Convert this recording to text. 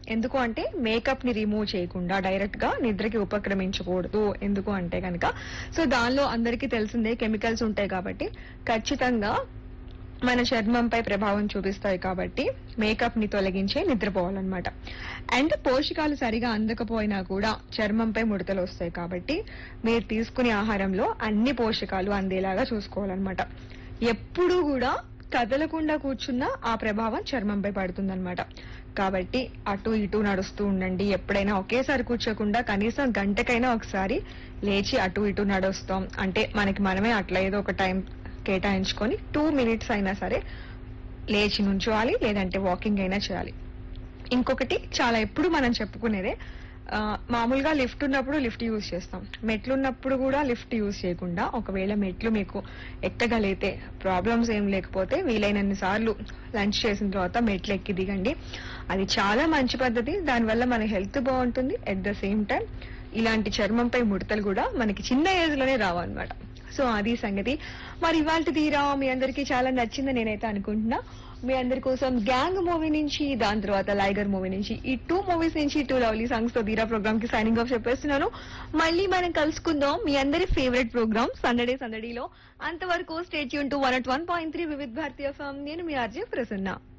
ఎందుకు అంటే మేకప్ ని రిమూవ్ చేయకుండా డైరెక్ట్ గా నిద్రకి ఉపక్రమించకూడదు ఎందుకు అంటే కనుక సో దానిలో అందరికీ తెలిసిందే కెమికల్స్ ఉంటాయి కాబట్టి ఖచ్చితంగా మన చర్మంపై ప్రభావం చూపిస్తాయి కాబట్టి మేకప్ ని తొలగించే నిద్రపోవాలన్నమాట అండ్ పోషకాలు సరిగా అందకపోయినా కూడా చర్మంపై ముడతలు వస్తాయి కాబట్టి మీరు తీసుకునే ఆహారంలో అన్ని పోషకాలు అందేలాగా చూసుకోవాలన్నమాట ఎప్పుడూ కూడా కదలకుండా కూర్చున్నా ఆ ప్రభావం చర్మంపై పడుతుందన్నమాట కాబట్టి అటు ఇటు నడుస్తూ ఉండండి ఎప్పుడైనా ఒకేసారి కూర్చోకుండా కనీసం గంటకైనా ఒకసారి లేచి అటు ఇటు నడుస్తాం అంటే మనకి మనమే అట్లా ఏదో ఒక టైం కేటాయించుకొని టూ మినిట్స్ అయినా సరే లేచి నుంచోవాలి లేదంటే వాకింగ్ అయినా చేయాలి ఇంకొకటి చాలా ఎప్పుడు మనం చెప్పుకునేదే ఆ, మామూలుగా లిఫ్ట్ ఉన్నప్పుడు లిఫ్ట్ యూజ్ చేస్తాం మెట్లు ఉన్నప్పుడు కూడా లిఫ్ట్ యూజ్ చేయకుండా ఒకవేళ మెట్లు మీకు ఎక్కగలిగితే ప్రాబ్లమ్స్ ఏం లేకపోతే వీలైనన్ని సార్లు లంచ్ చేసిన తర్వాత మెట్లు ఎక్కి దిగండి అది చాలా మంచి పద్ధతి దానివల్ల మన హెల్త్ బాగుంటుంది ఎట్ ద సేమ్ టైం ఇలాంటి చర్మంపై ముడతలు కూడా మనకి చిన్న ఏజ్ లోనే రావన్నమాట సో అది సంగతి మరి ఇవాళ తీరా మీ అందరికీ చాలా నచ్చిందని నేనైతే అనుకుంటున్నా మీ అందరి కోసం గ్యాంగ్ మూవీ నుంచి దాని తర్వాత లైగర్ మూవీ నుంచి ఈ టూ మూవీస్ నుంచి టూ లవ్లీ సాంగ్స్ తో తీరా ప్రోగ్రామ్ కి సైనింగ్ ఆఫ్ చెప్పేస్తున్నాను మళ్ళీ మనం కలుసుకుందాం మీ అందరి ఫేవరెట్ ప్రోగ్రామ్ సందడే సందడిలో అంతవరకు స్టేట్ యూన్ to one at one point three Vividh Bharati FM నేను మీ ఆర్జే ప్రసన్న